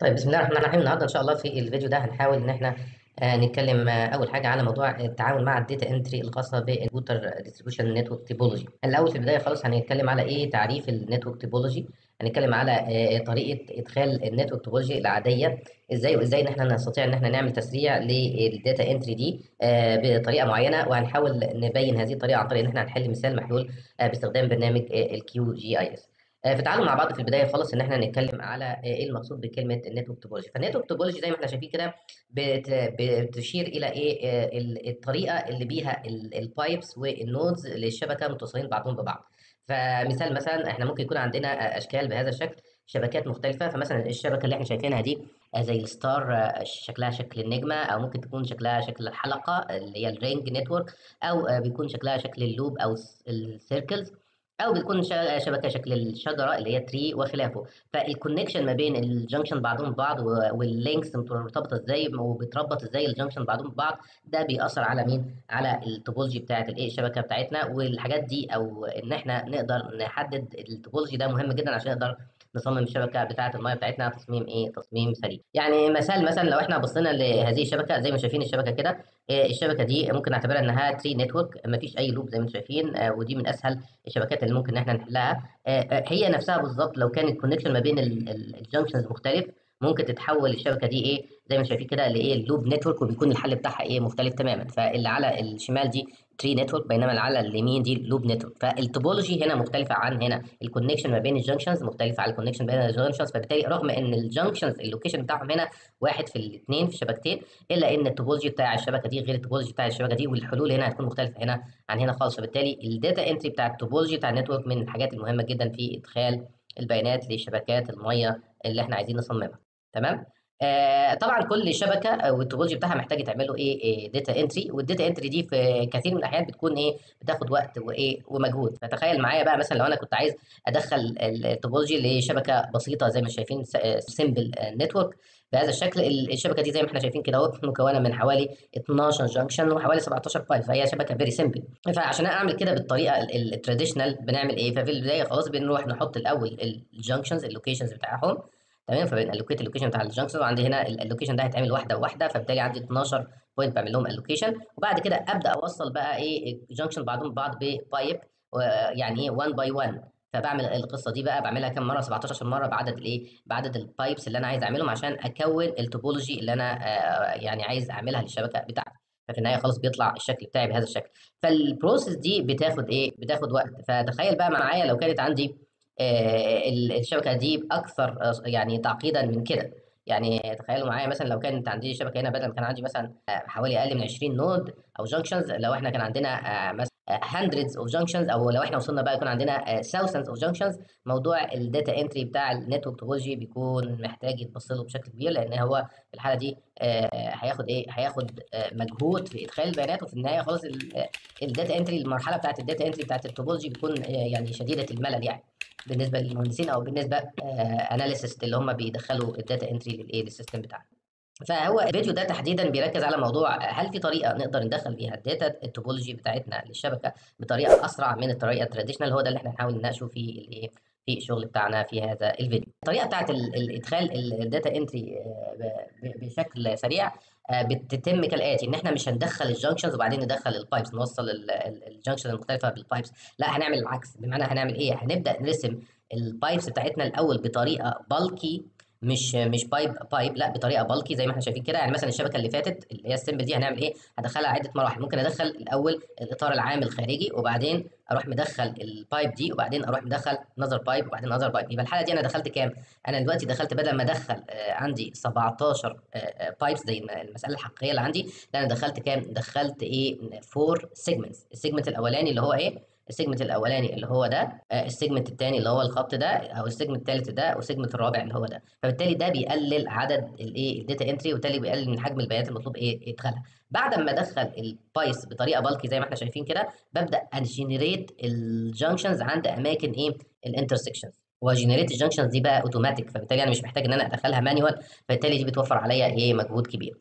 طيب بسم الله الرحمن الرحيم النهارده ان شاء الله في الفيديو ده هنحاول ان احنا آه، نتكلم آه، اول حاجه على موضوع التعامل مع الداتا انتري الخاصه بالكمبيوتر ديستريبيوشن نتورك تيبولوجي الاول في البدايه خالص هنتكلم على ايه تعريف النتورك تيبولوجي هنتكلم على آه، طريقه ادخال النتورك توبولوجي العاديه ازاي وازاي ان احنا نستطيع ان احنا نعمل تسريع للداتا انتري دي آه، بطريقه معينه وهنحاول نبين هذه الطريقه عن طريق ان احنا هنحل مثال محلول آه، باستخدام برنامج الكيو جي اي اس آه، فتعالوا مع بعض في البدايه خالص ان احنا نتكلم على آه، ايه المقصود بكلمه النتورك توبولوجي فالنتورك توبولوجي زي ما احنا شايفين كده بت- بتشير الى ايه آه، ال- الطريقه اللي بيها البايبس والنودز للشبكه متصلين بعضهم ببعض فمثال مثلا احنا ممكن يكون عندنا آه، اشكال بهذا الشكل شبكات مختلفه فمثلا الشبكه اللي احنا شايفينها دي آه، زي الستار آه، شكلها شكل النجمه او ممكن تكون شكلها شكل الحلقه اللي هي الرينج نتورك او آه، بيكون شكلها شكل اللوب او السيركلز او بتكون شا- شبكه شكل الشجره اللي هي تري وخلافه فالكونكشن ما بين الجنكشن بعضهم ببعض واللينكس مرتبطه ازاي وبتربط ازاي الجنكشن بعضهم ببعض ده بيأثر على مين على التوبولوجي بتاعت الايه الشبكه بتاعتنا والحاجات دي او ان احنا نقدر نحدد التوبولوجي ده مهم جدا عشان نقدر نصمم الشبكه بتاعه الميه بتاعتنا تصميم ايه تصميم سليم يعني مثال مثلا لو احنا بصينا لهذه الشبكه زي ما شايفين الشبكه كده إيه، الشبكه دي ممكن نعتبرها انها تري نتورك مفيش اي لوب زي ما انتم شايفين آه، ودي من اسهل الشبكات اللي ممكن ان احنا نحلها آه، آه، هي نفسها بالظبط لو كان الكونكشن ما بين الجنكشنز مختلف ممكن تتحول الشبكه دي ايه زي ما شايفين كده لايه اللوب نتورك وبيكون الحل بتاعها ايه مختلف تماما فاللي على الشمال دي تري نتورك بينما اللي على اليمين دي لوب نتورك فالتوبولوجي هنا مختلفه عن هنا الكونكشن ما بين الجنكشنز مختلفه عن الكونكشن بين الجنكشنز فبالتالي رغم ان الجنكشنز اللوكيشن بتاعهم هنا واحد في الاثنين في الشبكتين الا ان التوبولوجي بتاع الشبكه دي غير التوبولوجي بتاع الشبكه دي والحلول هنا هتكون مختلفه هنا عن هنا خالص فبالتالي الداتا انتري بتاع التوبولوجي بتاع النتورك من الحاجات المهمه جدا في ادخال البيانات لشبكات الميه اللي احنا عايزين نصممها تمام آه طبعا كل شبكه آه، والتوبولوجي بتاعها محتاج يتعمل له ايه, إيه داتا انتري والداتا انتري دي في كثير من الاحيان بتكون ايه بتاخد وقت وايه ومجهود فتخيل معايا بقى مثلا لو انا كنت عايز ادخل التوبولوجي لشبكه بسيطه زي ما شايفين سيمبل نتورك بهذا الشكل ال- الشبكه دي زي ما احنا شايفين كده اهو مكونه من حوالي 12 جنكشن وحوالي 17 بايب فهي شبكه فيري سيمبل فعشان اعمل كده بالطريقه التراديشنال بنعمل ايه ففي البدايه خلاص بنروح نحط الاول الجنكشنز اللوكيشنز بتاعهم تمام فبنالوكيت اللوكيشن بتاع الجنكشن وعندي هنا اللوكيشن ده هيتعمل واحده واحده فبالتالي عندي 12 بوينت بعمل لهم اللوكيشن وبعد كده ابدا اوصل بقى ايه الجنكشن بعضهم ببعض ببايب يعني ايه 1 باي 1 فبعمل القصه دي بقى بعملها كام مره 17 مره بعدد الايه بعدد البايبس اللي انا عايز اعملهم عشان اكون التوبولوجي اللي انا آه، يعني عايز اعملها للشبكه بتاعتي ففي النهايه خلاص بيطلع الشكل بتاعي بهذا الشكل فالبروسيس دي بتاخد ايه بتاخد وقت فتخيل بقى معايا لو كانت عندي آه، ال- الشبكه دي اكثر آه، يعني تعقيدا من كده يعني تخيلوا معايا مثلا لو كانت عندي شبكه هنا بدل ما كان عندي مثلا آه، حوالي اقل من 20 نود او جانكشنز لو احنا كان عندنا آه، مثلا hundreds of junctions او لو احنا وصلنا بقى يكون عندنا آه، thousands of junctions موضوع الداتا انتري بتاع النتورك توبولوجي بيكون محتاج يتبص له بشكل كبير لان هو في الحاله دي آه، هياخد ايه هياخد آه، مجهود في ادخال البيانات وفي النهايه خلاص الداتا انتري المرحله بتاعت الداتا انتري بتاعت التوبولوجي بتكون آه، يعني شديده الملل يعني بالنسبه للمهندسين او بالنسبه اناليسيست اللي هم بيدخلوا الداتا انتري للايه للسيستم بتاعنا فهو الفيديو ده تحديدا بيركز على موضوع هل في طريقه نقدر ندخل بيها الداتا التوبولوجي بتاعتنا للشبكه بطريقه اسرع من الطريقه التراديشنال هو ده اللي احنا هنحاول نناقشه في الايه في الشغل بتاعنا في هذا الفيديو الطريقه بتاعت ال- الادخال الداتا انتري بشكل سريع آه، بتتم كالاتي ان احنا مش هندخل الجنكشنز وبعدين ندخل البايبس نوصل الجنكشن المختلفه بالبايبس لا هنعمل العكس بمعنى هنعمل ايه هنبدا نرسم البايبس بتاعتنا الاول بطريقه بالكي مش مش بايب بايب لا بطريقه بالكي زي ما احنا شايفين كده يعني مثلا الشبكه اللي فاتت اللي هي السمبل دي هنعمل ايه هدخلها عده مراحل ممكن ادخل الاول الاطار العام الخارجي وبعدين اروح مدخل البايب دي وبعدين اروح مدخل نظر بايب وبعدين نظر بايب يبقى الحاله دي انا دخلت كام انا دلوقتي دخلت بدل ما ادخل آه، عندي 17 بايبس زي الم- المساله الحقيقيه اللي عندي لا انا دخلت كام دخلت ايه 4 سيجمنتس السيجمنت الاولاني اللي هو ايه السيجمنت الاولاني اللي هو ده آه، السيجمنت الثاني اللي هو الخط ده او السيجمنت الثالث ده والسيجمنت الرابع اللي هو ده فبالتالي ده بيقلل عدد الايه الداتا انتري وبالتالي بيقلل من حجم البيانات المطلوب ايه يدخلها بعد ما ادخل البايس بطريقه بالكي زي ما احنا شايفين كده ببدا انجنريت الجنكشنز عند اماكن ايه الانترسكشنز وجنريت الجنكشنز دي بقى اوتوماتيك فبالتالي انا مش محتاج ان انا ادخلها مانيوال فبالتالي دي بتوفر عليا ايه مجهود كبير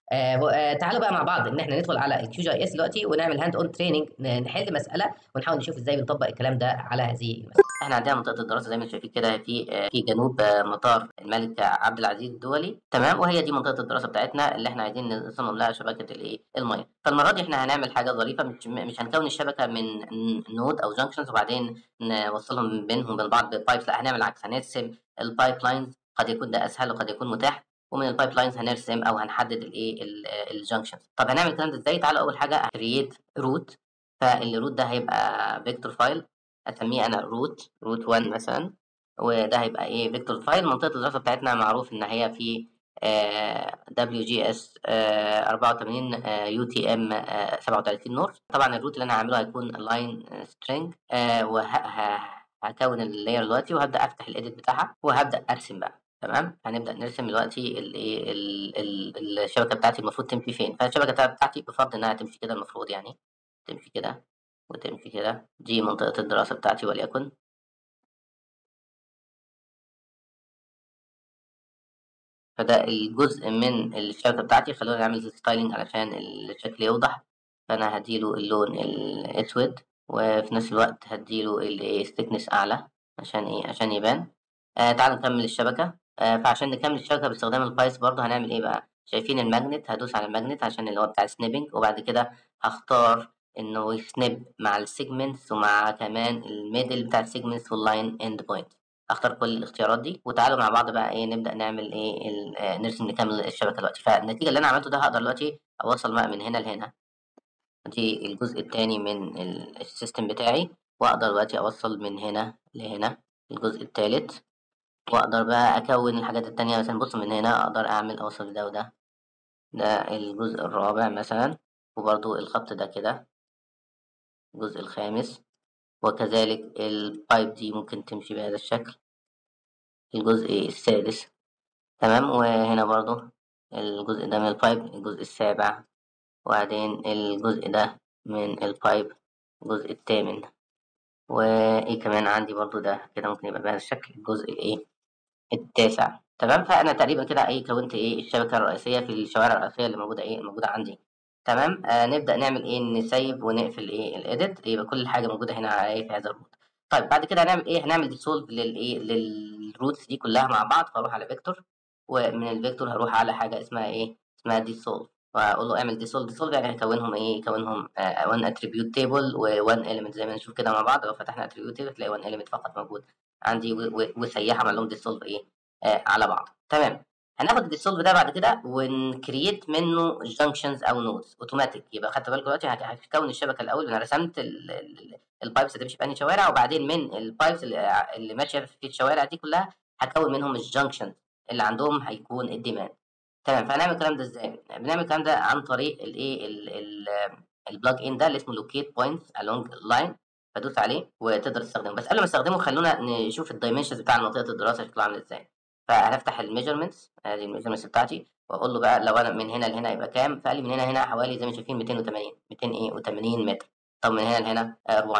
آه و- آه تعالوا بقى مع بعض ان احنا ندخل على الكيو جي اس دلوقتي ونعمل هاند اون تريننج نحل مساله ونحاول نشوف ازاي بنطبق الكلام ده على هذه المساله. احنا عندنا منطقه الدراسه زي ما انتم شايفين كده في آه في جنوب آه مطار الملك عبد العزيز الدولي تمام وهي دي منطقه الدراسه بتاعتنا اللي احنا عايزين نصمم لها شبكه الايه الميه فالمره دي احنا هنعمل حاجه ظريفه مش مش هنكون الشبكه من نود او جانكشنز وبعدين نوصلهم بينهم وبين بعض ببايبس لا هنعمل العكس هنرسم البايب لاينز قد يكون ده اسهل وقد يكون متاح ومن البايب لاينز هنرسم او هنحدد الايه الجنكشنز طب هنعمل الكلام ده ازاي تعالوا اول حاجه كرييت روت فالروت ده هيبقى فيكتور فايل اسميه انا روت روت 1 مثلا وده هيبقى ايه فيكتور فايل منطقه الدراسه بتاعتنا معروف ان هي في دبليو جي اس 84 يو تي ام 37 نورث طبعا الروت اللي انا هعمله هيكون لاين سترينج وهكون اللاير دلوقتي وهبدا افتح الايديت بتاعها وهبدا ارسم بقى تمام هنبدا نرسم دلوقتي الايه الشبكه بتاعتي المفروض تمشي فين فالشبكه بتاعتي بفرض انها تمشي كده المفروض يعني تمشي كده وتمشي كده دي منطقه الدراسه بتاعتي وليكن فده الجزء من الشبكه بتاعتي خلونا نعمل ستايلينج علشان الشكل يوضح فانا هديله اللون الاسود وفي نفس الوقت هديله الثيكنس اعلى عشان ايه عشان يبان آه تعالوا نكمل الشبكه آه فعشان نكمل الشبكه باستخدام البايس برضو هنعمل ايه بقى شايفين الماجنت هدوس على الماجنت عشان اللي هو بتاع السنيبنج وبعد كده هختار انه يسنب مع السيجمنتس ومع كمان الميدل بتاع السيجمنتس واللاين اند بوينت اختار كل الاختيارات دي وتعالوا مع بعض بقى ايه نبدا نعمل ايه آه نرسم نكمل الشبكه دلوقتي فالنتيجه اللي انا عملته ده هقدر دلوقتي اوصل بقى من هنا لهنا دي الجزء الثاني من السيستم بتاعي واقدر دلوقتي اوصل من هنا لهنا الجزء الثالث واقدر بقى اكون الحاجات التانية مثلا بص من هنا اقدر اعمل اوصل ده وده ده الجزء الرابع مثلا وبرضو الخط ده كده الجزء الخامس وكذلك البايب دي ممكن تمشي بهذا الشكل الجزء السادس تمام وهنا برضو الجزء ده من البايب الجزء السابع وبعدين الجزء ده من البايب الجزء الثامن وايه كمان عندي برضو ده كده ممكن يبقى بهذا الشكل الجزء الايه التاسع تمام فانا تقريبا كده ايه كونت ايه الشبكه الرئيسيه في الشوارع الرئيسيه اللي موجوده ايه موجوده عندي تمام آه نبدا نعمل ايه نسيب ونقفل ايه الايديت يبقى كل حاجه موجوده هنا على ايه في هذا الروت طيب بعد كده هنعمل ايه هنعمل ديسولف للايه للروتس دي كلها مع بعض فاروح على فيكتور ومن الفيكتور هروح على حاجه اسمها ايه اسمها ديسولف واقول له اعمل ديسولف ديسولف يعني هيكونهم ايه يكونهم 1 اتريبيوت تيبل و1 element زي ما نشوف كده مع بعض لو فتحنا اتريبيوت تيبل تلاقي 1 element فقط موجود عندي وسيحه عمل لهم ديسولف ايه آه على بعض تمام هناخد الديسولف ده بعد كده ونكريت منه جانكشنز او نودز اوتوماتيك يبقى خدت بالك دلوقتي هتكون الشبكه الاول انا رسمت البايبس اللي تمشي في انهي شوارع وبعدين من البايبس اللي, اللي ماشيه في الشوارع دي كلها هكون منهم الجانكشنز اللي عندهم هيكون الديماند تمام فهنعمل الكلام ده ازاي؟ بنعمل الكلام ده عن طريق الايه البلاج ان ده اللي اسمه لوكيت بوينتس along لاين فدوس عليه وتقدر تستخدمه بس قبل ما استخدمه خلونا نشوف الدايمنشنز بتاع منطقه الدراسه شكلها عامل ازاي فهفتح الميجرمنتس ادي الميجرمنتس بتاعتي واقول له بقى لو انا من هنا لهنا يبقى كام فقال لي من هنا هنا حوالي زي ما شايفين 280 280 متر طب من هنا لهنا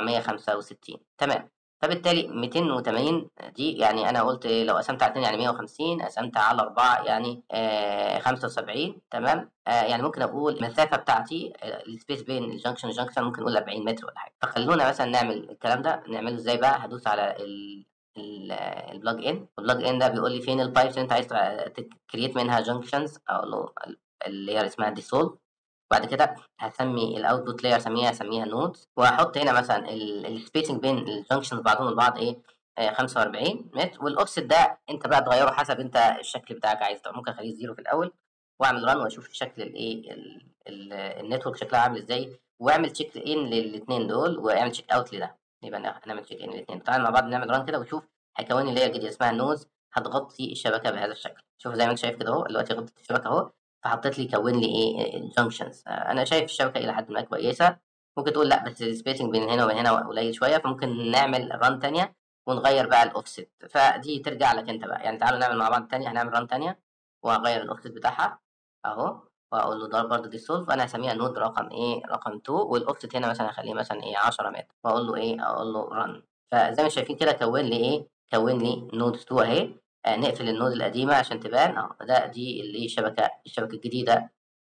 465 تمام فبالتالي 280 دي يعني انا قلت لو قسمت على 2 يعني 150 قسمت على 4 يعني آه 75 تمام آه يعني ممكن اقول المسافه بتاعتي آه السبيس بين الجنكشن والجنكشن ممكن نقول 40 متر ولا حاجه فخلونا مثلا نعمل الكلام ده نعمله ازاي بقى هدوس على ال البلاج ان البلاج ان ده بيقول لي فين البايبس اللي انت عايز تكريت منها جنكشنز اقول له اللي هي اسمها ديسولف بعد كده هسمي الاوتبوت لاير اسميها اسميها نودز وهحط هنا مثلا السبيسنج بين الجنكشنز بعضهم البعض ايه آه 45 متر والاوفست ده انت بقى تغيره حسب انت الشكل بتاعك عايز ممكن اخليه زيرو في الاول واعمل ران واشوف شكل الايه النتورك شكلها عامل ازاي واعمل تشيك ان للاثنين دول واعمل تشيك اوت لده يبقى نعمل تشيك ان للاثنين تعال مع بعض نعمل ران كده وشوف هيكون لي لاير جديده اسمها نودز هتغطي الشبكه بهذا الشكل شوف زي ما انت شايف كده اهو دلوقتي غطت الشبكه اهو فحطيت لي كون لي ايه جانكشنز انا شايف الشبكه الى حد ما كويسه ممكن تقول لا بس السبيسنج بين هنا وبين هنا قليل شويه فممكن نعمل ران ثانيه ونغير بقى الاوفست فدي ترجع لك انت بقى يعني تعالوا نعمل مع بعض ثانيه هنعمل ران ثانيه وهغير الاوفست بتاعها اهو واقول له ده برضه دي سولف انا هسميها نود رقم ايه رقم 2 والاوفست هنا مثلا هخليه مثلا ايه 10 متر واقول له ايه اقول له ران فزي ما شايفين كده كون لي ايه كون لي نود 2 اهي آه نقفل النود القديمه عشان تبان اه ده دي اللي الشبكه الشبكه الجديده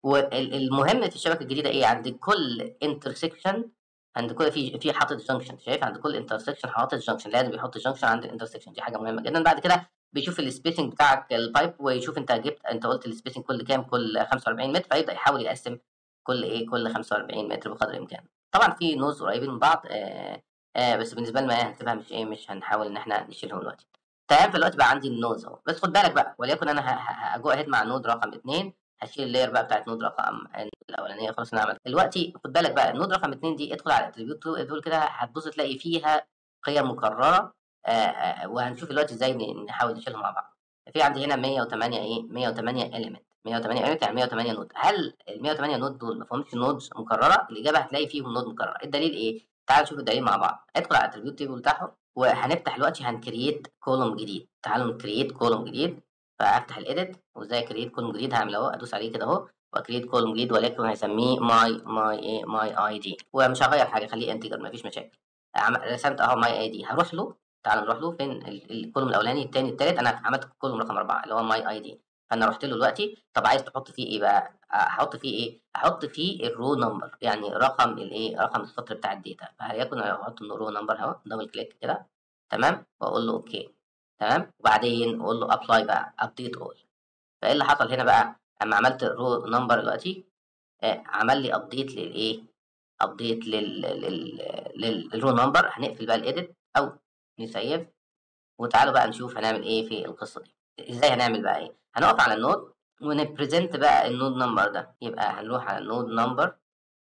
والمهم في الشبكه الجديده ايه عند كل انترسكشن عند كل في في حاطط جنكشن شايف عند كل انترسكشن حاطط جنكشن لازم يحط جنكشن عند الانترسكشن دي حاجه مهمه جدا بعد كده بيشوف السبيسنج بتاعك البايب ويشوف انت جبت انت قلت السبيسنج كل كام كل 45 متر فيبدا يحاول يقسم كل ايه كل 45 متر بقدر الامكان طبعا في نوز قريبين من بعض آه آه بس بالنسبه لنا هنسيبها مش ايه مش هنحاول ان احنا نشيلهم دلوقتي تمام فدلوقتي بقى عندي النوز اهو بس خد بالك بقى وليكن انا هجو اهيد مع النود رقم 2 هشيل اللاير بقى بتاعت نود رقم الاولانيه خلاص انا عملت دلوقتي خد بالك بقى النود رقم 2 دي ادخل على الاتريبيوت دول كده هتبص تلاقي فيها قيم مكرره آآ آآ وهنشوف دلوقتي ازاي نحاول نشيلهم مع بعض في عندي هنا 108 ايه 108 element 108 element يعني 108 نود هل ال 108 نود دول ما فيهمش نودز مكرره الاجابه هتلاقي فيهم نود مكرره الدليل ايه تعال نشوف الدليل مع بعض ادخل على الاتريبيوت تيبل بتاعهم وهنفتح دلوقتي هنكرييت كولوم جديد تعالوا نكرييت كولوم جديد فافتح الايديت وازاي كرييت كولوم جديد هعمل اهو ادوس عليه كده اهو واكريت كولوم جديد ولكن هسميه ماي ماي ايه ماي اي دي ومش هغير حاجه خليه انتجر مفيش مشاكل رسمت اهو ماي اي دي هروح له تعالوا نروح له فين الكولوم الاولاني الثاني الثالث انا عملت الكولوم رقم اربعه اللي هو ماي اي دي فانا رحت له دلوقتي طب عايز تحط فيه ايه بقى هحط فيه ايه هحط فيه الرو نمبر يعني رقم الايه رقم السطر بتاع الداتا فليكن انا هحط انه رو نمبر اهو دبل كليك كده تمام واقول له اوكي تمام وبعدين اقول له ابلاي بقى ابديت اول فايه اللي حصل هنا بقى اما عملت الرو نمبر دلوقتي آه عمل لي ابديت للايه ابديت لل لل للرو نمبر هنقفل بقى الايديت او نسيف وتعالوا بقى نشوف هنعمل ايه في القصه دي ازاي هنعمل بقى ايه هنقف على النود ونبريزنت بقى النود نمبر ده يبقى هنروح على النود نمبر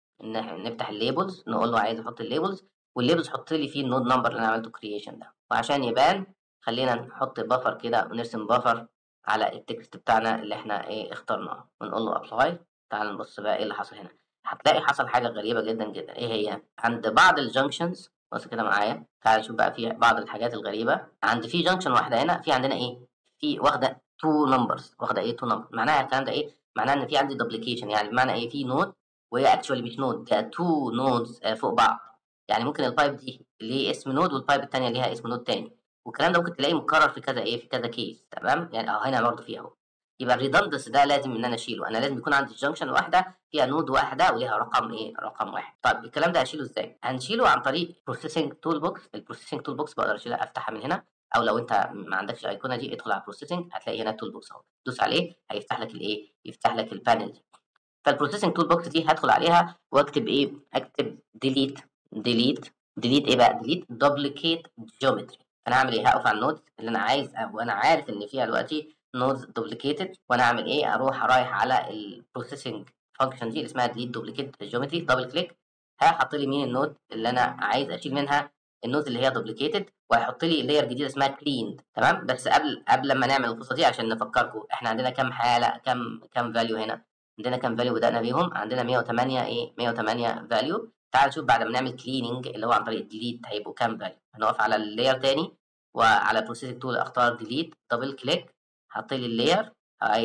نفتح الليبلز نقول له عايز احط الليبلز والليبلز حط لي فيه النود نمبر اللي انا عملته كرييشن ده وعشان يبان خلينا نحط بفر كده ونرسم بفر على التكست بتاعنا اللي احنا ايه اخترناه ونقول له ابلاي تعال نبص بقى ايه اللي حصل هنا هتلاقي حصل حاجه غريبه جدا جدا ايه هي عند بعض الجنكشنز بص كده معايا تعال نشوف بقى في بعض الحاجات الغريبه عند في جنكشن واحده هنا في عندنا ايه في واخده تو نمبرز واخده ايه تو نمبر معناها الكلام ده ايه معناها ان في عندي دوبليكيشن يعني بمعنى ايه في نود وهي اكشوالي مش نود ده تو نودز فوق بعض يعني ممكن البايب دي ليه اسم نود والبايب الثانيه ليها اسم نود تاني والكلام ده ممكن تلاقيه مكرر في كذا ايه في كذا كيس تمام يعني اه هنا برضه فيه اهو يبقى الريدندنس ده لازم ان انا اشيله انا لازم يكون عندي جنكشن واحده فيها نود واحده وليها رقم ايه رقم واحد طيب الكلام ده هشيله ازاي هنشيله عن طريق بروسيسنج تول بوكس البروسيسنج تول بوكس بقدر اشيلها افتحها من هنا او لو انت ما عندكش الايقونه دي ادخل على بروسيسنج هتلاقي هنا التول بوكس اهو دوس عليه هيفتح لك الايه يفتح لك البانل دي فالبروسيسنج تول بوكس دي هدخل عليها واكتب ايه اكتب ديليت ديليت ديليت ايه بقى ديليت دوبليكيت جيومتري انا هعمل ايه هقف على النودز اللي انا عايز وانا عارف ان فيها دلوقتي نودز دوبليكيتد وانا اعمل ايه اروح رايح على البروسيسنج فانكشن دي اللي اسمها ديليت دوبليكيت جيومتري دبل كليك هيحط لي مين النود اللي انا عايز اشيل منها النودز اللي هي دوبليكيتد وهيحط لي لاير جديده اسمها كليند تمام بس قبل قبل ما نعمل القصه دي عشان نفكركم احنا عندنا كام حاله كام كام فاليو هنا عندنا كام فاليو بدانا بيهم عندنا 108 ايه 108 فاليو تعال نشوف بعد ما نعمل كليننج اللي هو عن طريق الديليت هيبقوا كام فاليو هنقف على اللاير تاني وعلى بروسيسنج تول اختار ديليت دبل كليك حط لي اللاير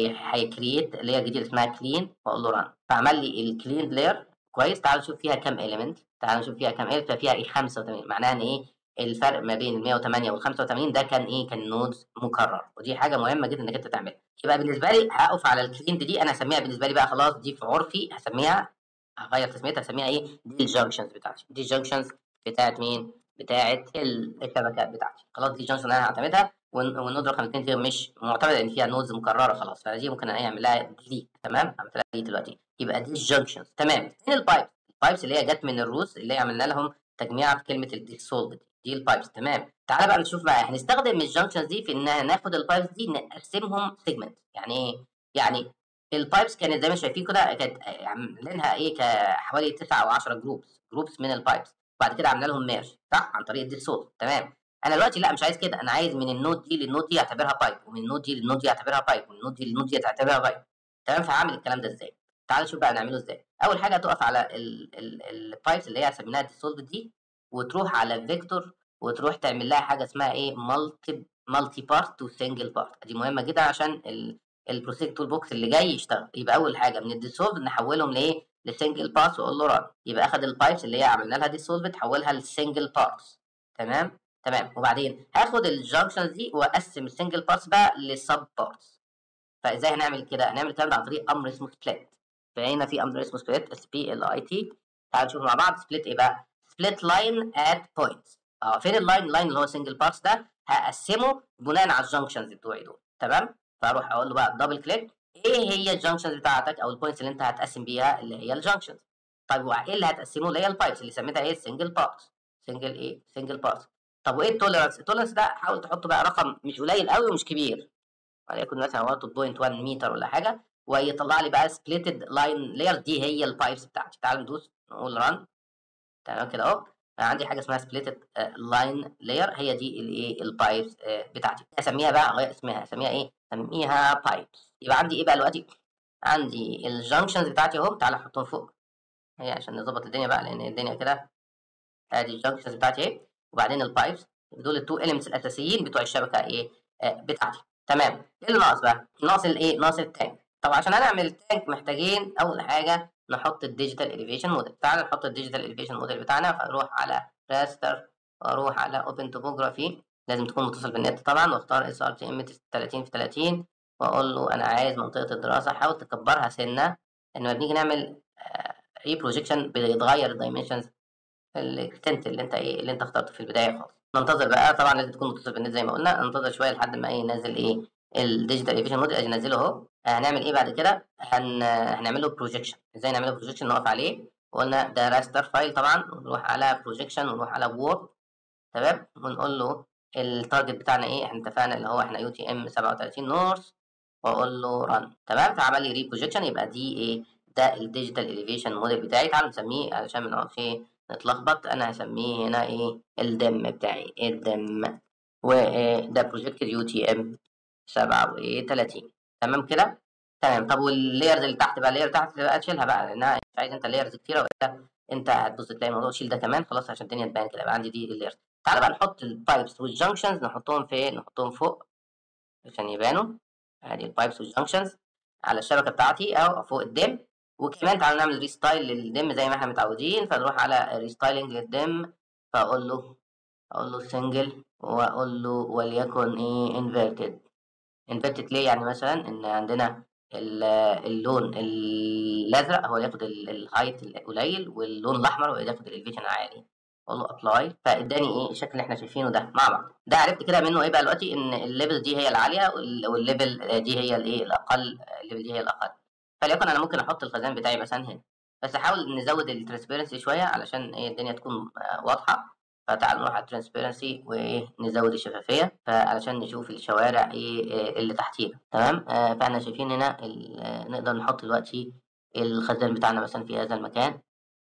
هيكريت لاير جديد اسمها كلين واقول له ران فعمل لي الكلين لاير كويس تعال نشوف فيها كام اليمنت تعال نشوف فيها كام اليمنت فيها ايه 85 معناها ان ايه الفرق ما بين ال 108 وال 85 ده كان ايه كان نودز مكرر ودي حاجه مهمه جدا انك انت تعملها يبقى بالنسبه لي هقف على الكلين دي انا هسميها بالنسبه لي بقى خلاص دي في عرفي هسميها هغير تسميتها هسميها ايه دي الجنكشنز بتاعتي دي الجنكشنز بتاعت مين بتاعت الشبكات بتاعتي خلاص دي جنكشن انا هعتمدها والنود رقم 2 دي مش معتمده ان فيها نودز مكرره خلاص فدي ممكن اعمل لها ديليت تمام عملت لها ديليت دلوقتي يبقى دي الجنكشنز تمام فين البايبس البايبس اللي هي جت من الروس اللي هي عملنا لهم تجميع في كلمه الديسولفد دي البايبس تمام تعالى بقى نشوف بقى هنستخدم الجنكشنز دي في ان ناخد البايبس دي نقسمهم سيجمنت يعني ايه يعني البايبس كانت زي ما شايفين كده كانت عاملينها ايه كحوالي 9 او 10 جروبس جروبس من البايبس وبعد كده عملنا لهم ميرج صح عن طريق الديسولف تمام انا دلوقتي لا مش عايز كده انا عايز من النود دي للنود دي اعتبرها بايب ومن النود دي للنود دي اعتبرها بايب ومن النود دي للنود دي اعتبرها بايب تمام فهعمل الكلام ده ازاي تعال نشوف بقى نعمله ازاي اول حاجه تقف على البايبس اللي هي سميناها ديسولف دي وتروح على فيكتور وتروح تعمل لها حاجه اسمها ايه مالتي مالتي بارت تو سنجل بارت دي مهمه جدا عشان البروسيس تول بوكس اللي جاي يشتغل يبقى اول حاجه من الديسولف نحولهم لايه لسنجل بارتس واقول له ران يبقى اخد البايبس اللي هي عملنا لها ديسولف تحولها لسنجل بارتس تمام تمام وبعدين هاخد الجنكشنز دي واقسم السنجل بارتس بقى لسب بارتس فازاي هنعمل كده هنعمل الكلام ده عن طريق امر اسمه سبليت فهنا في امر اسمه سبليت اس بي ال اي تي تعالوا نشوف مع بعض سبليت ايه بقى سبليت لاين ات بوينتس اه فين اللاين اللاين اللي هو سنجل بارتس ده هقسمه بناء على الجنكشنز بتوعي دول تمام فاروح اقول له بقى دبل كليك ايه هي الجنكشنز بتاعتك او البوينتس اللي انت هتقسم بيها اللي هي الجنكشنز طيب وايه اللي هتقسمه اللي هي البايبس اللي سميتها ايه سنجل بارتس سنجل ايه سنجل بارتس طب وايه التوليرانس التوليرانس ده حاول تحط بقى رقم مش قليل قوي ومش كبير وليكن مثلا 1.1 متر ولا حاجه ويطلع لي بقى سبليتد لاين لاير دي هي البايبس بتاعتي تعالوا ندوس نقول ران تمام كده اهو عندي حاجه اسمها سبليتد لاين لاير هي دي الايه البايبس بتاعتي اسميها بقى غير اسمها اسميها ايه اسميها بايبس يبقى عندي ايه بقى دلوقتي عندي الجنكشنز بتاعتي اهو تعالى احطهم فوق هي عشان نظبط الدنيا بقى لان الدنيا كده ادي الجنكشنز بتاعتي اهي وبعدين البايبس دول التو اليمنتس الاساسيين بتوع الشبكه ايه آه بتاعتي تمام ايه اللي ناقص بقى ناقص الايه ناقص التانك طب عشان هنعمل تانك محتاجين اول حاجه نحط الديجيتال اليفيشن موديل تعال نحط الديجيتال اليفيشن موديل بتاعنا فاروح على راستر واروح على اوبن توبوجرافي لازم تكون متصل بالنت طبعا واختار اس ار تي ام 30 في 30 واقول له انا عايز منطقه الدراسه حاول تكبرها سنه لما بنيجي نعمل ري بروجيكشن بيتغير الدايمنشنز الاكستنت اللي انت ايه اللي انت اخترته في البدايه خالص ننتظر بقى طبعا لازم تكون متصل بالنت زي ما قلنا ننتظر شويه لحد ما ايه ينزل ايه الديجيتال ايفيشن موديل ادي نزله اهو هنعمل ايه بعد كده هن... هنعمل له بروجيكشن ازاي نعمل له بروجيكشن نقف عليه وقلنا ده راستر فايل طبعا ونروح على بروجيكشن ونروح على وورد تمام ونقول له التارجت بتاعنا ايه احنا اتفقنا اللي هو احنا يو تي ام 37 نورث واقول له ران تمام فعمل لي ري بروجيكشن يبقى دي ايه ده الديجيتال اليفيشن موديل بتاعي تعالوا نسميه علشان ما نقعدش نتلخبط انا هسميه هنا ايه الدم بتاعي الدم وده بروجكتد يو تي ام 37 تمام كده تمام طب واللايرز اللي تحت بقى اللاير تحت بقى تشيلها بقى لانها مش عايز انت لايرز كتيره ولا انت هتبص تلاقي الموضوع شيل ده كمان خلاص عشان الدنيا تبان كده يبقى عندي دي اللايرز تعالى بقى نحط البايبس والجنكشنز نحطهم فين نحطهم فوق عشان يبانوا ادي البايبس والجنكشنز على الشبكه بتاعتي او فوق الدم وكمان تعالوا نعمل ريستايل للدم زي ما احنا متعودين فنروح على ريستايلنج للدم فاقول له اقول له سنجل واقول له وليكن ايه انفيرتد انفيرتد ليه يعني مثلا ان عندنا اللون الازرق هو ياخد الهايت القليل واللون الاحمر هو ياخد الالفيشن العالي اقول له ابلاي فاداني ايه الشكل اللي احنا شايفينه ده مع بعض ده عرفت كده منه ايه بقى دلوقتي ان الليفل دي هي العاليه والليفل دي هي الايه الاقل الليفل دي هي الاقل فليكن انا ممكن احط الخزان بتاعي مثلا هنا بس احاول نزود الترانسبيرنسي شويه علشان ايه الدنيا تكون واضحه فتعالوا نروح على الترانسبيرنسي ونزود الشفافيه فعلشان نشوف الشوارع ايه اللي تحتينا تمام آه فاحنا شايفين هنا نقدر نحط دلوقتي الخزان بتاعنا مثلا في هذا المكان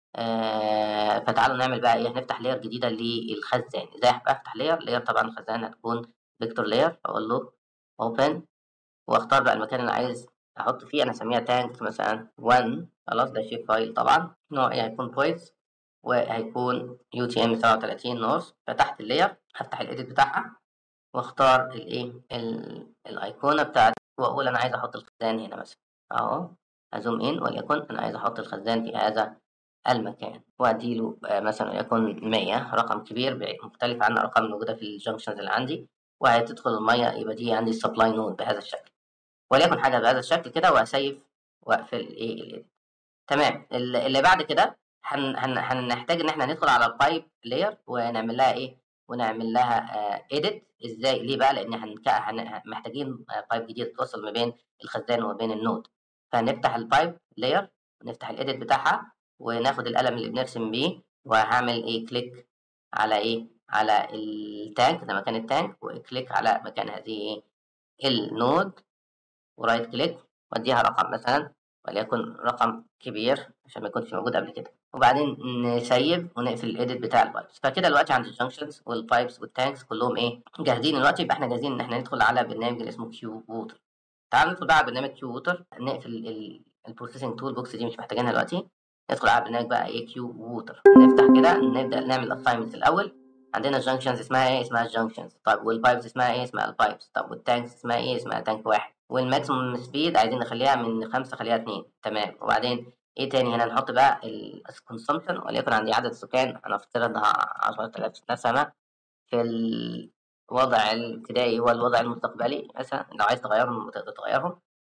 آه فتعالوا نعمل بقى ايه هنفتح لاير جديده للخزان ازاي افتح لاير لاير طبعا الخزان هتكون فيكتور لاير اقول له اوبن واختار بقى المكان اللي عايز احط فيه انا اسميها تانك مثلا 1 خلاص ده شيب فايل طبعا نوع ايه هيكون بويز وهيكون يو تي ام 37 نورث فتحت اللاير هفتح الايديت بتاعها واختار الايه الايقونه بتاعتي واقول انا عايز احط الخزان هنا مثلا اهو ازوم ان وليكن انا عايز احط الخزان في هذا المكان واديله مثلا وليكن 100 رقم كبير مختلف عن الارقام الموجوده في الجنكشنز اللي عندي وهتدخل الميه يبقى دي عندي السبلاي نود بهذا الشكل وليكن حاجه بهذا الشكل كده واسيف واقفل ايه الايديت تمام اللي بعد كده هن هن هنحتاج ان احنا ندخل على البايب لاير ونعمل لها ايه ونعمل لها ايديت ازاي ليه بقى لان هنك... هن... محتاجين بايب جديد توصل ما بين الخزان وما بين النود فنفتح البايب لاير ونفتح الايديت بتاعها وناخد القلم اللي بنرسم بيه وهعمل ايه كليك على ايه على التانك ده مكان التانك وكليك على مكان هذه النود ورايت كليك واديها رقم مثلا وليكن رقم كبير عشان ما يكونش موجود قبل كده وبعدين نسيب ونقفل الايديت بتاع البايبس فكده دلوقتي عند الجنكشنز والبايبس والتانكس كلهم ايه جاهزين دلوقتي يبقى احنا جاهزين ان احنا ندخل على برنامج اللي اسمه كيو ووتر تعالوا ندخل بقى على برنامج كيو ووتر نقفل البروسيسنج تول بوكس دي مش محتاجينها دلوقتي ندخل على برنامج بقى ايه كيو ووتر نفتح كده نبدا نعمل اساينمنت الاول عندنا الجنكشنز اسمها ايه اسمها الجنكشنز طيب والبايبس اسمها ايه اسمها البايبس طب والتانكس اسمها ايه اسمها تانك واحد والماكسيموم سبيد عايزين نخليها من خمسة خليها اتنين تمام وبعدين ايه تاني هنا نحط بقى الكونسومشن وليكن عندي عدد سكان هنفترضها 10000 نسمة في الوضع الابتدائي والوضع المستقبلي مثلا لو عايز تغيرهم تقدر تغيرهم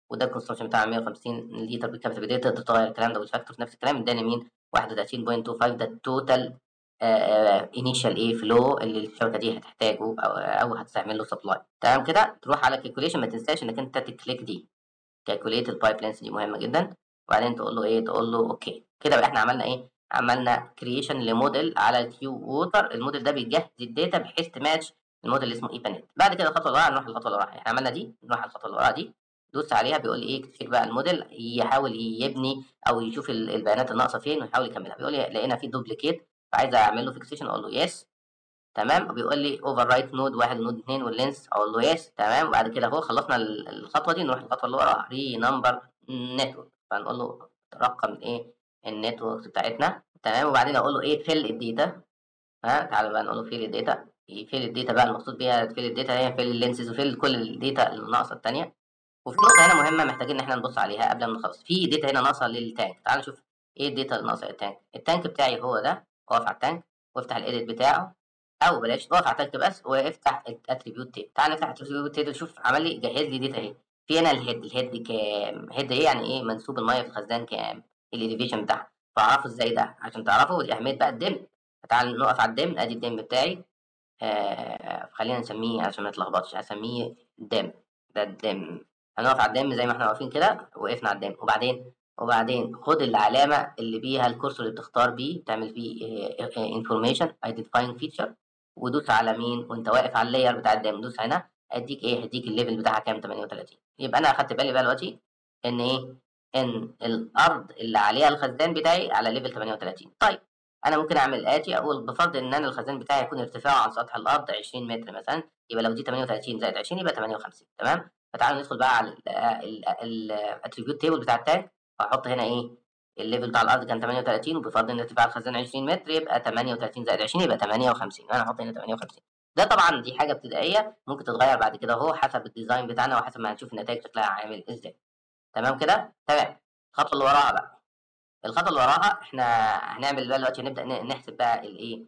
وده الكونسومشن بتاع 150 لتر بالكابيتال بدايه تقدر تغير الكلام ده والفاكتور نفس الكلام اداني مين 31.25 ده التوتال انيشال ايه فلو اللي الشبكه دي هتحتاجه او او هتستعمل له سبلاي تمام كده تروح على كالكوليشن ما تنساش انك انت تكليك دي كالكوليت البايب لينس دي مهمه جدا وبعدين تقول له ايه تقول له اوكي كده بقى احنا عملنا ايه عملنا كرييشن لموديل على الكيو ووتر الموديل ده بيجهز الداتا بحيث تماتش الموديل اللي اسمه ايبانيت بعد كده الخطوه اللي وراها نروح للخطوه اللي وراها احنا عملنا دي نروح على الخطوه اللي وراها دي دوس عليها بيقول لي ايه اكتشف بقى الموديل يحاول يبني او يشوف البيانات الناقصه فين ويحاول يكملها بيقول لي لقينا في دوبليكيت فعايز اعمل له فيكسيشن اقول له يس تمام وبيقول لي اوفر رايت نود واحد ونود اثنين واللينس اقول له يس تمام وبعد كده اهو خلصنا الخطوه دي نروح للخطوه اللي وراها ري نمبر نتورك فنقول له رقم الايه النتورك بتاعتنا تمام وبعدين اقول له ايه فيل الداتا ها تعالى بقى نقول له فيل الداتا فيل الداتا بقى المقصود بيها فيل الداتا هي فيل اللينسز وفيل كل الداتا الناقصه الثانيه وفي نقطه هنا مهمه محتاجين ان احنا نبص عليها قبل ما نخلص في داتا هنا ناقصه للتانك تعال نشوف ايه الداتا اللي ناقصه للتانك التانك بتاعي هو ده اقف على التانك وافتح الايديت بتاعه او بلاش اقف على التانك بس وافتح الاتريبيوت تيبل تعال نفتح الاتريبيوت تيبل شوف عمل لي جهز لي داتا اهي في هنا الهيد الهيد كام هيد ايه يعني ايه منسوب الميه في الخزان كام الاليفيشن بتاعها فاعرفه ازاي ده عشان تعرفه دي اهميه بقى الدم تعال نقف على الدم ادي الدم بتاعي آه خلينا نسميه عشان ما نتلخبطش هسميه دم ده الدم هنقف على الدم زي ما احنا واقفين كده وقفنا على الدم وبعدين وبعدين خد العلامه اللي بيها الكورسور اللي بتختار بيه تعمل فيه انفورميشن ايدنتيفاينج فيتشر ودوس على مين وانت واقف على اللاير بتاع الدم دوس هنا اديك ايه هديك الليفل بتاعها كام 38 يبقى انا اخدت بالي بقى دلوقتي ان ايه ان الارض اللي عليها الخزان بتاعي على ليفل 38 طيب انا ممكن اعمل اتي اقول بفرض ان انا الخزان بتاعي يكون ارتفاعه عن سطح الارض 20 متر مثلا يبقى لو دي 38 زائد 20 يبقى 58 تمام فتعالوا ندخل بقى على الاتريبيوت تيبل بتاع التاج واحط هنا ايه الليفل بتاع الارض كان 38 وبفرض ان ارتفاع الخزان 20 متر يبقى 38 زائد 20 يبقى 58 انا هحط هنا 58 ده طبعا دي حاجه ابتدائيه ممكن تتغير بعد كده اهو حسب الديزاين بتاعنا وحسب ما هنشوف النتائج شكلها عامل ازاي تمام كده تمام الخطوه اللي وراها بقى الخطوه اللي وراها احنا هنعمل بقى دلوقتي نبدا نحسب بقى الايه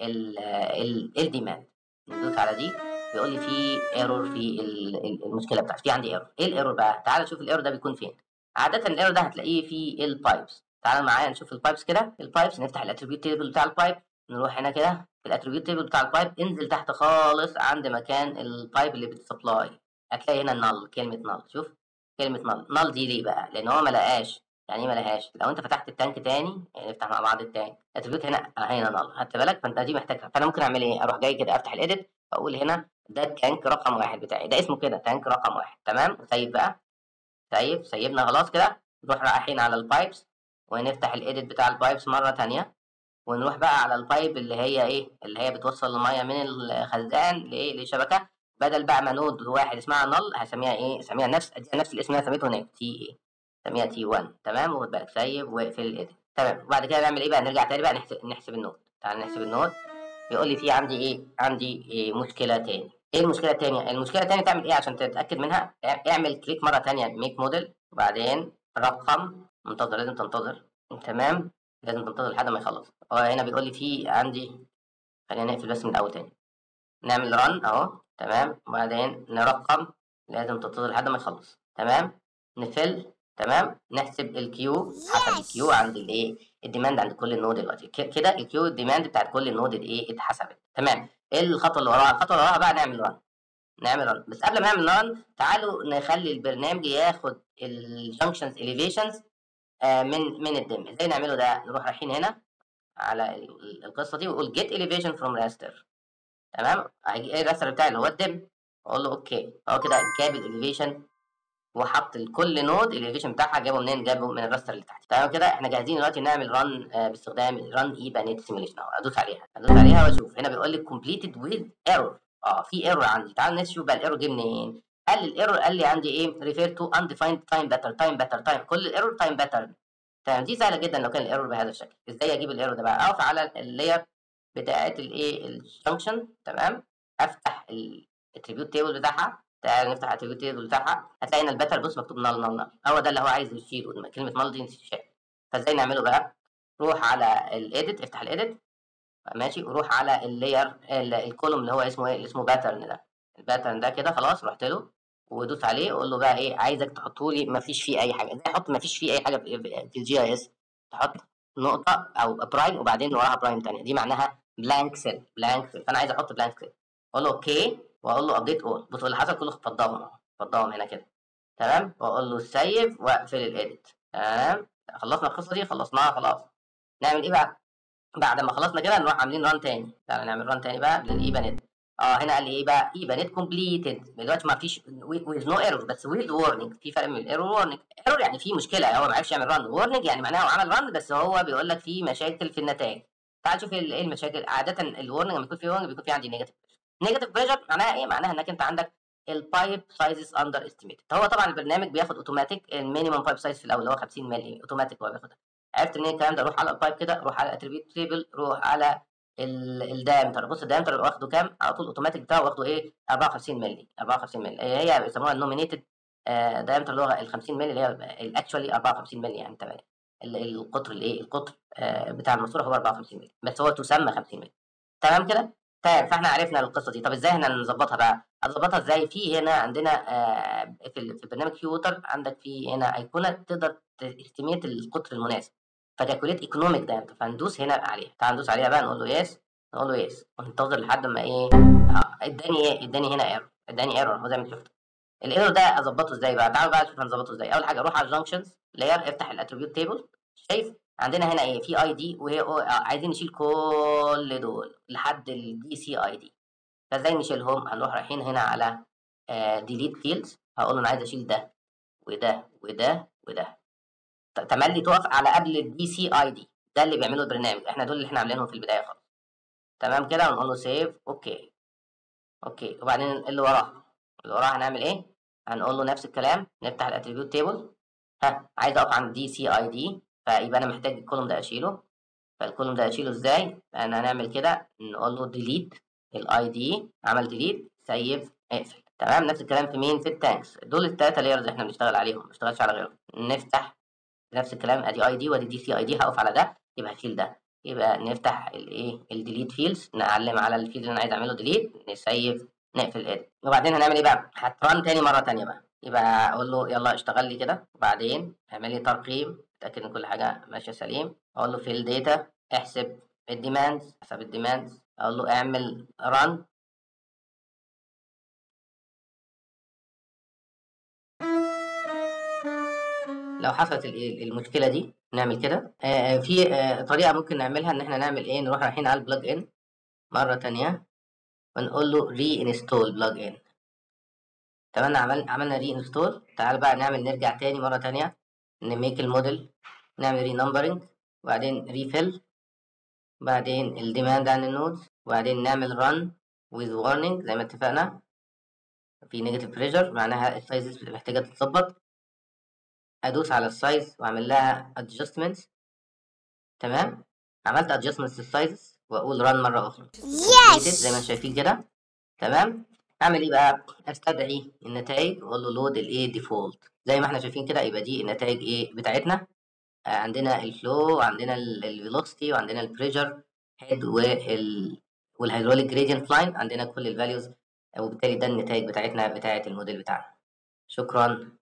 الديماند ندوس على دي بيقول لي في ايرور في المشكله بتاعتي في عندي ايرور ايه الايرور بقى تعال نشوف الايرور ده بيكون فين عاده الايرور ده هتلاقيه في البايبس تعال معايا نشوف البايبس كده البايبس نفتح الاتريبيوت تيبل بتاع البايب نروح هنا كده في الاتريبيوت تيبل بتاع البايب انزل تحت خالص عند مكان البايب اللي بتسبلاي هتلاقي هنا نل كلمه نل شوف كلمه نل نل دي ليه بقى لان هو ما لقاش يعني ايه ما لهاش لو انت فتحت التانك تاني يعني نفتح مع بعض التانك الاتريبيوت هنا هنا نل خدت بالك فانت دي محتاجها فانا ممكن اعمل ايه اروح جاي كده افتح الايديت واقول هنا ده التانك رقم واحد بتاعي ده اسمه كده تانك رقم واحد تمام سيب بقى سيب سيبنا خلاص كده نروح رايحين على البايبس ونفتح الايديت بتاع البايبس مره تانية ونروح بقى على البايب اللي هي ايه اللي هي بتوصل الميه من الخزان لايه للشبكه بدل بقى ما نود واحد اسمها نل هسميها ايه اسميها نفس اديها نفس الاسم اللي انا سميته هناك تي ايه سميها تي 1 تمام وخد بالك سيب واقفل الايديت تمام وبعد كده نعمل ايه بقى نرجع تاني بقى نحسب نحسب النود تعال نحسب النود بيقول لي في عندي ايه عندي إيه مشكله تاني ايه المشكله التانية المشكله التانية تعمل ايه عشان تتاكد منها اعمل كليك مره تانية ميك موديل وبعدين رقم منتظر لازم تنتظر تمام لازم تنتظر لحد ما يخلص هو هنا بيقول لي في عندي خلينا نقفل بس من الاول تاني نعمل رن اهو تمام وبعدين نرقم لازم تنتظر لحد ما يخلص تمام نفل تمام نحسب الكيو حسب الكيو عند الايه الديماند عند كل نود دلوقتي كده الكيو الديماند بتاعت كل نود الايه اتحسبت تمام ايه الخطوه اللي وراها الخطوه اللي وراها بقى نعمل رن نعمل رن بس قبل ما نعمل رن تعالوا نخلي البرنامج ياخد الجنكشنز اليفيشنز من من الدم ازاي نعمله ده نروح رايحين هنا على القصه دي ونقول get elevation from raster تمام هيجي ايه الراستر بتاعي اللي هو الدم اقول له اوكي هو كده جاب الاليفيشن وحط لكل نود الاليفيشن بتاعها جابه منين جابه من الراستر اللي تحت تمام كده احنا جاهزين دلوقتي نعمل ران باستخدام ران اي بانيت سيميليشن اهو ادوس عليها ادوس عليها واشوف هنا بيقول لي completed with error اه في ايرور عندي تعال نشوف بقى الايرور جه منين قال لي الايرور قال لي عندي ايه refer to undefined time pattern time pattern time كل الايرور time pattern تمام دي سهله جدا لو كان الايرور بهذا الشكل ازاي اجيب الايرور ده بقى اقف على اللاير بتاعه الايه الجنكشن تمام افتح الاتريبيوت تيبل بتاعها تعال نفتح الاتريبيوت تيبل بتاعها هتلاقي ان الباتر بص مكتوب نل نل نل هو ده اللي هو عايز يشيله كلمه نل دي تشيل فازاي نعمله بقى روح على الايديت افتح الايديت ماشي وروح على اللاير الكولوم اللي هو اسمه ايه اللي اسمه باترن ده الباترن ده كده خلاص رحت له ودوس عليه وقول له بقى ايه عايزك تحطه لي ما فيش فيه اي حاجه ازاي احط ما فيش فيه اي حاجه في في الجي اي اس تحط نقطه او برايم وبعدين وراها برايم ثانيه دي معناها بلانك سيل بلانك سيل فانا عايز احط بلانك سيل اقول له اوكي واقول له ابديت اول بص اللي حصل كله فضاهم اهو فضاهم هنا كده تمام واقول له سيف واقفل الايديت تمام خلصنا القصه دي خلصناها خلاص نعمل ايه بقى بعد ما خلصنا كده نروح عاملين ران تاني تعالى نعمل ران تاني بقى للايبانت اه هنا قال لي ايه بقى ايبانت كومبليتد دلوقتي ما فيش ويز نو ايرور بس ويز وورنينج في فرق من الايرور وورنينج ايرور يعني في مشكله هو ما عرفش يعمل ران وورنينج يعني معناها هو عمل ران بس هو بيقول لك في مشاكل في النتائج تعال شوف ايه المشاكل عاده الورنينج لما يكون في وورنينج بيكون في عندي نيجاتيف نيجاتيف بريشر معناها ايه معناها انك انت عندك البايب سايزز اندر استيميتد هو طبعا البرنامج بياخد اوتوماتيك المينيمم بايب سايز في الاول اللي هو 50 مللي اوتوماتيك هو بياخدها عرفت منين الكلام ده روح على البايب كده روح على اتريبيوت تيبل روح على الدايمتر بص الدايمتر واخده كام على طول الاوتوماتيك بتاعه واخده ايه 54 مللي 54 مللي هي بيسموها النومينيتد دايمتر اللي هو ال 50 مللي اللي هي الاكشوالي 54 مللي يعني تمام القطر الايه القطر بتاع الماسوره هو 54 مللي بس هو تسمى 50 مللي تمام كده طيب فاحنا عرفنا القصه دي طب ازاي احنا نظبطها بقى اظبطها ازاي في هنا عندنا آه في في برنامج كيوتر عندك في هنا ايقونه تقدر تستيميت القطر المناسب فكالكوليت ايكونوميك دايمتر فندوس هنا عليها تعال ندوس عليها بقى نقول له يس نقول له يس وننتظر لحد ما ايه اداني ايه اداني هنا ايرور اداني ايرور اهو زي ما انت شفت الايرور ده اظبطه ازاي بقى تعالوا بقى نشوف هنظبطه ازاي اول حاجه روح على الجنكشنز لاير افتح الاتريبيوت تيبل شايف عندنا هنا ايه في اي دي وهي عايزين نشيل كل دول لحد الدي سي اي دي فازاي نشيلهم هنروح رايحين هنا على ديليت فيلدز هقول له انا عايز اشيل ده وده وده وده تملي تقف على قبل الدي سي اي دي ده اللي بيعمله البرنامج احنا دول اللي احنا عاملينهم في البدايه خالص تمام كده ونقول له سيف اوكي اوكي وبعدين اللي وراه اللي وراه هنعمل ايه هنقول له نفس الكلام نفتح الاتريبيوت تيبل ها عايز اقف عند دي سي اي دي فيبقى انا محتاج الكولوم ده اشيله فالكولوم ده اشيله ازاي انا هنعمل كده نقول له ديليت الاي دي عمل ديليت سيف اقفل تمام نفس الكلام في مين في التانكس دول الثلاثه لايرز احنا بنشتغل عليهم ما بنشتغلش على غيرهم نفتح نفس الكلام ادي اي دي وادي دي سي اي دي هقف على ده يبقى هشيل ده يبقى نفتح الايه الديليت فيلدز نعلم على الفيلد اللي انا عايز اعمله ديليت نسيف نقفل ادي وبعدين هنعمل ايه بقى هتران تاني مره تانيه بقى يبقى اقول له يلا اشتغل لي كده وبعدين اعمل لي ترقيم اتاكد ان كل حاجه ماشيه سليم اقول له في الداتا احسب الديماندز احسب الديماندز اقول له اعمل ران لو حصلت المشكله دي نعمل كده آه في آه طريقه ممكن نعملها ان احنا نعمل ايه نروح رايحين على البلج ان مره تانية ونقول له ري انستول بلج ان تمام عمل عملنا ري انستول تعال بقى نعمل نرجع تاني مره تانية نميك الموديل نعمل ري نمبرنج وبعدين ريفيل بعدين الديماند عن النودز وبعدين نعمل run with warning زي ما اتفقنا في negative pressure معناها السايز محتاجة تتظبط ادوس على السايز واعمل لها adjustments تمام عملت adjustments للسايزز واقول run مرة اخرى Yes. زي ما انتم شايفين كده تمام اعمل ايه بقى استدعي النتائج واقول له لود الايه ديفولت زي ما احنا شايفين كده يبقى دي النتائج ايه بتاعتنا آه، عندنا الفلو وعندنا الفيلوسيتي وعندنا البريشر هيد وال والهيدروليك جريدينت لاين عندنا كل الفاليوز وبالتالي ده النتائج بتاعتنا بتاعت الموديل بتاعنا شكرا